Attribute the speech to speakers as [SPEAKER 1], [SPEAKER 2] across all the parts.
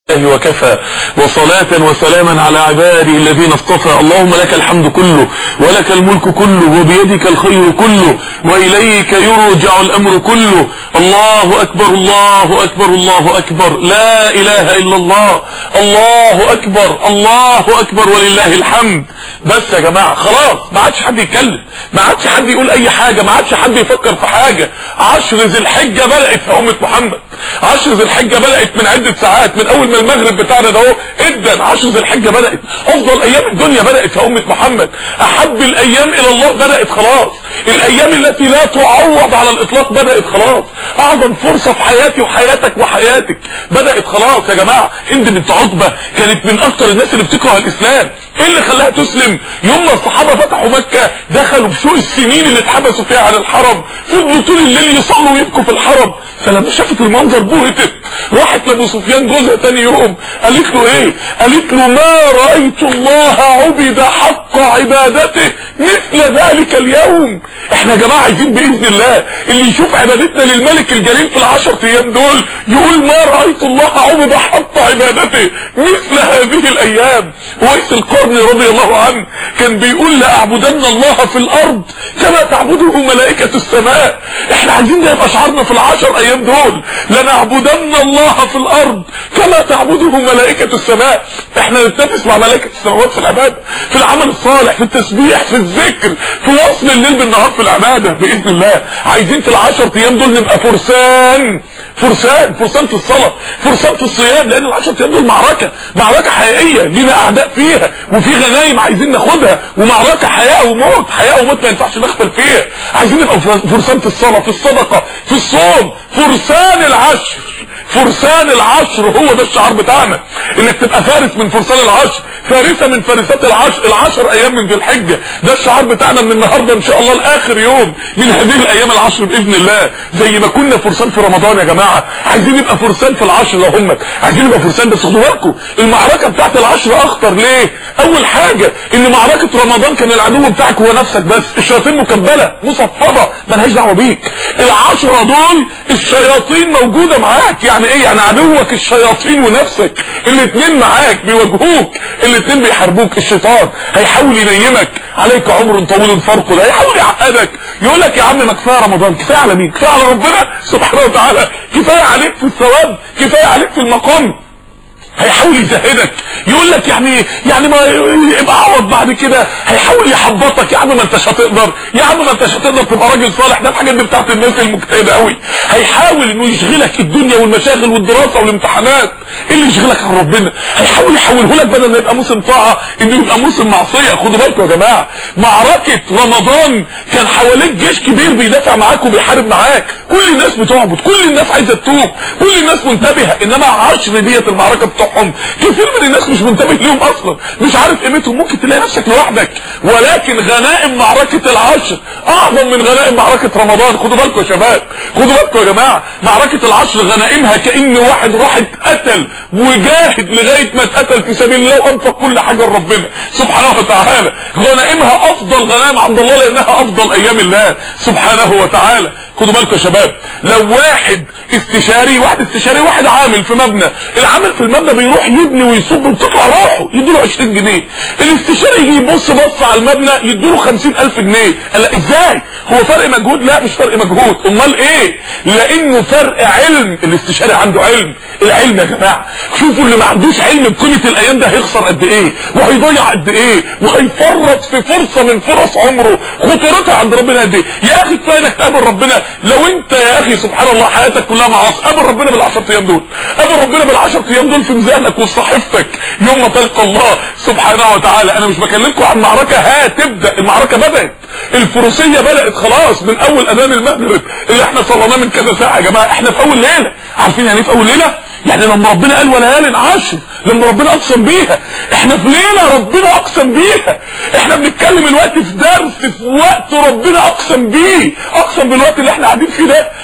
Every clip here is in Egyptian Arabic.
[SPEAKER 1] الله وكفى وصلاة وسلاما على عباده الذين اصطفى اللهم لك الحمد كله ولك الملك كله وبيدك الخير كله وإليك يرجع الأمر كله الله أكبر الله أكبر الله أكبر لا إله إلا الله الله أكبر الله أكبر ولله الحمد بس يا جماعة خلاص ما عادش حد يتكلم ما عادش حد يقول أي حاجة ما عادش حد يفكر في حاجة عشر ذي الحجة بدأت في أمة محمد عشر ذي الحجة بدأت من عدة ساعات من أول ما المغرب بتاعنا ده اهو ادى عشر ذي الحجة بدأت افضل ايام الدنيا بدأت في امة محمد احب الايام الى الله بدأت خلاص الايام التي لا تعوض على الاطلاق بدأت خلاص اعظم فرصة في حياتي وحياتك وحياتك بدأت خلاص يا جماعة هند بنت عتبة كانت من اكتر الناس اللي بتكره الاسلام ايه اللي خلاها تسلم يوم ما الصحابة فتحوا مكة دخلوا بسوء السنين اللي اتحبسوا فيها على الحرم فضلوا طول الليل يصلوا ويبكوا في الحرم فلما شافت المنظر بهتت راحت لابو سفيان جوزها تاني يوم قالت له ايه قالت له ما رأيت الله عبد حق عبادته مثل ذلك اليوم احنا يا جماعة عايزين بإذن الله اللي يشوف عبادتنا للملك الجليل في العشر ايام دول يقول ما رأيت الله عبد حق عبادته مثل هذه الايام ويس القرن رضي الله عنه كان بيقول لأعبدن الله في الارض كما تعبده ملائكة السماء احنا عايزين ده يبقى شعارنا في العشر ايام دول لنعبدن الله في الارض كما تعبده ملائكة السماء احنا نتنافس مع ملائكة السماوات في العبادة في العمل الصالح في التسبيح في الذكر في وصل الليل بالنهار في العبادة بإذن الله عايزين في العشر ايام دول نبقى فرسان فرسان فرسان في الصلاة فرسان في الصيام لان العشر ايام دول معركة معركة حقيقية لينا اعداء فيها وفي غنايم عايزين ناخدها ومعركة حياة وموت حياة وموت ما ينفعش نغفل فيها عايزين نبقى فرسان في الصلاة في الصدقة في الصوم فرسان العشر فرسان العشر هو ده الشعار بتاعنا انك تبقى فارس من فرسان العشر فارسة من فارسات العشر العشر ايام من ذي الحجة ده الشعار بتاعنا من النهاردة ان شاء الله لاخر يوم من هذه الايام العشر باذن الله زي ما كنا فرسان في رمضان يا جماعة عايزين نبقى فرسان في العشر لو هم عايزين نبقى فرسان بس خدوا بالكم المعركة بتاعت العشر اخطر ليه اول حاجة ان معركة رمضان كان العدو بتاعك هو نفسك بس الشياطين مكبلة مصفدة ملهاش دعوة بيك العشرة دول الشياطين موجودة معاك يعني ايه يعني عدوك الشياطين ونفسك الاتنين معاك بيواجهوك الاتنين بيحاربوك الشيطان هيحاول ينيمك عليك عمر طويل فرقه ده هيحاول يعقدك يقول لك يا عم ما كفايه رمضان كفايه على مين كفايه على ربنا سبحانه وتعالى كفايه عليك في الثواب كفايه عليك في المقام هيحاول يزهدك يقول لك يعني يعني ما يبقى عوض بعد كده هيحاول يحبطك يا عم ما انتش هتقدر يا عم ما انتش هتقدر تبقى راجل صالح ده الحاجات دي بتاعت الناس المجتهده قوي هيحاول انه يشغلك الدنيا والمشاغل والدراسه والامتحانات اللي يشغلك عن ربنا هيحاول يحوله لك بدل ما يبقى موسم طاعه انه يبقى موسم معصيه خدوا بالكم يا جماعه معركه رمضان كان حواليك جيش كبير بيدافع معاك وبيحارب معاك كل الناس بتعبد كل الناس عايزه تتوب كل الناس منتبهه انما عشر ديت المعركه بتوعهم كثير من الناس مش منتبه ليهم اصلا مش عارف قيمتهم ممكن تلاقي نفسك لوحدك ولكن غنائم معركه العشر اعظم من غنائم معركه رمضان خدوا بالكم يا شباب خدوا بالكم يا جماعه معركه العشر غنائمها كان واحد راح اتقتل وجاهد لغايه ما اتقتل في سبيل الله وانفق كل حاجه لربنا سبحانه وتعالى غنائمها افضل غنائم عند الله لانها افضل ايام الله سبحانه وتعالى خدوا بالكم يا شباب لو واحد استشاري واحد استشاري واحد عامل في مبنى العامل في المبنى بيروح يبني ويصب وتطلع روحه يديله 20 جنيه الاستشاري يجي يبص بص على المبنى يديله 50000 جنيه قال لا ازاي هو فرق مجهود لا مش فرق مجهود امال ايه لانه فرق علم الاستشاري عنده علم العلم يا جماعه شوفوا اللي ما عندوش علم بقيمه الايام ده هيخسر قد ايه وهيضيع قد ايه وهيفرط في فرصه من فرص عمره خطورتها عند ربنا قد ايه يا اخي كفايه انك تقابل ربنا لو انت يا اخي سبحان الله حياتك كلها معاصي قابل ربنا بالعشر ايام دول قابل ربنا بالعشر ايام دول في ميزانك وصحيفتك يوم ما تلقى الله سبحانه وتعالى انا مش بكلمكم عن معركه هتبدا المعركه بدات الفروسيه بدات خلاص من اول اذان المغرب اللي احنا صليناه من كذا ساعه يا جماعه احنا في اول ليله عارفين يعني ايه في اول ليله يعني لما ربنا قال وليال عشر لما ربنا اقسم بيها احنا في ليله ربنا اقسم بيها احنا بنتكلم الوقت في درس في وقت ربنا اقسم بيه اقسم بالوقت اللي احنا قاعدين فيه ده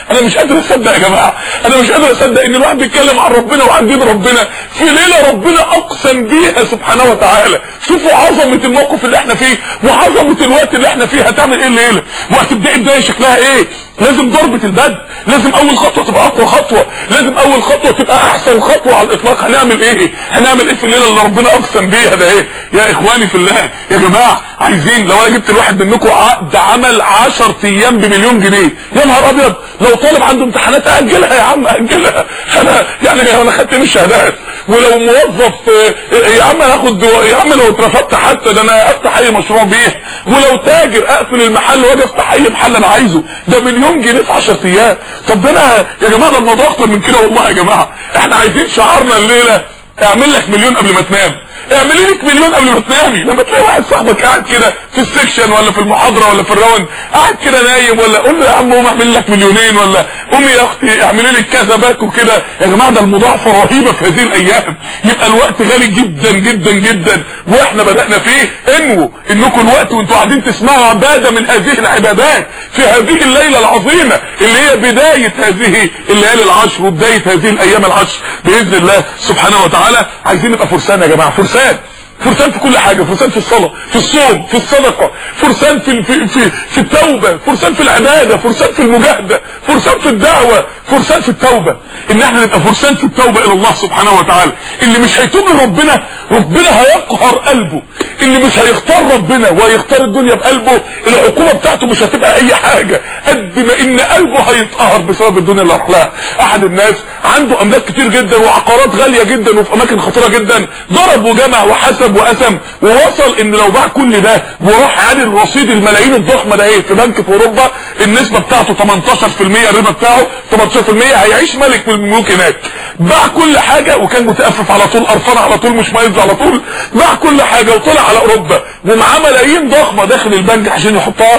[SPEAKER 1] انا مش قادر اصدق يا جماعه انا مش قادر اصدق ان الواحد بيتكلم عن ربنا وعن دين ربنا في ليله ربنا اقسم بيها سبحانه وتعالى شوفوا عظمه الموقف اللي احنا فيه وعظمه الوقت اللي احنا فيه هتعمل ايه الليله وهتبداي البدايه شكلها ايه لازم ضربه البدء لازم اول خطوه تبقى اقوى خطوه لازم اول خطوه تبقى احسن خطوه على الاطلاق هنعمل ايه هنعمل ايه في الليله اللي ربنا اقسم بيها ده ايه يا اخواني في الله يا جماعه عايزين لو انا جبت الواحد منكم عقد عمل 10 ايام بمليون جنيه يا نهار ابيض لو طالب عنده امتحانات اجلها يا عم اجلها انا يعني انا خدت من الشهادات ولو موظف يا عم هاخد يا عم لو اترفضت حتى ده انا افتح اي مشروع بيه ولو تاجر اقفل المحل واجي افتح اي محل انا عايزه ده مليون جنيه في 10 ايام طب ده انا يا جماعه ده الموضوع اكتر من كده والله يا جماعه احنا عايزين شعارنا الليله اعمل لك مليون قبل ما تنام اعملي لك مليون قبل ما تنامي لما تلاقي واحد صاحبك قاعد كده في السكشن ولا في المحاضره ولا في الراوند قاعد كده نايم ولا قول له يا عم قوم اعمل لك مليونين ولا قومي يا اختي اعملي لك كذا باك وكده يا جماعه ده المضاعفه رهيبه في هذه الايام يبقى الوقت غالي جدا جدا جدا واحنا بدانا فيه انووا انكم الوقت وانتوا قاعدين تسمعوا عباده من هذه العبادات في هذه الليله العظيمه اللي هي بدايه هذه الليالي العشر وبدايه هذه الايام العشر باذن الله سبحانه وتعالى عايزين نبقى فرسان يا جماعه فرسان فرسان في كل حاجة فرسان في الصلاة في الصوم في الصدقة فرسان في, في, في, في التوبة فرسان في العبادة فرسان في المجاهدة فرسان في الدعوة فرسان في التوبة ان احنا نبقى فرسان في التوبة الى الله سبحانه وتعالى اللي مش هيتوب لربنا ربنا هيقهر قلبه اللي مش هيختار ربنا وهيختار الدنيا بقلبه العقوبة بتاعته مش هتبقى اي حاجة قد ما ان قلبه هيتقهر بسبب الدنيا اللي راح لها احد الناس عنده املاك كتير جدا وعقارات غالية جدا وفي اماكن خطيرة جدا ضرب وجمع وحسب وقسم ووصل ان لو باع كل ده وراح عادل رصيد الملايين الضخمة ده ايه في بنك في اوروبا النسبة بتاعته 18% الربا بتاعه 18% هيعيش ملك من الملوك هناك باع كل حاجة وكان متأفف على طول قرفان على طول مش مايز على طول باع كل حاجة وطلع على اوروبا ومعاه ملايين ضخمة داخل البنك عشان يحطها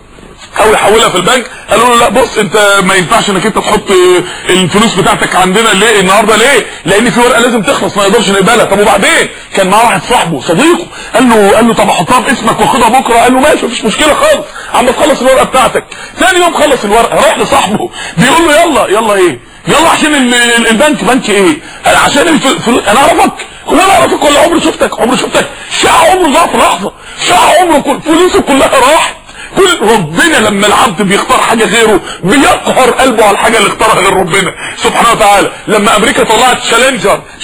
[SPEAKER 1] او يحولها في البنك قالوا له لا بص انت ما ينفعش انك انت تحط الفلوس بتاعتك عندنا ليه النهارده ليه لان في ورقه لازم تخلص ما يقدرش نقبلها طب وبعدين كان معاه واحد صاحبه صديقه قال له قال له طب احطها باسمك واخدها بكره قال له ماشي مفيش مشكله خالص عم تخلص الورقه بتاعتك ثاني يوم خلص الورقه راح لصاحبه بيقول له يلا يلا ايه يلا عشان البنك بنك ايه عشان الفلوس انا اعرفك هو انا اعرفك ولا عمري شفتك عمري شفتك ساعه عمره ضاع في لحظه ساعه عمره كل فلوسه كلها راحت كل ربنا لما العبد بيختار حاجة غيره بيقهر قلبه على الحاجة اللي اختارها غير ربنا سبحانه وتعالى لما امريكا طلعت شالنجر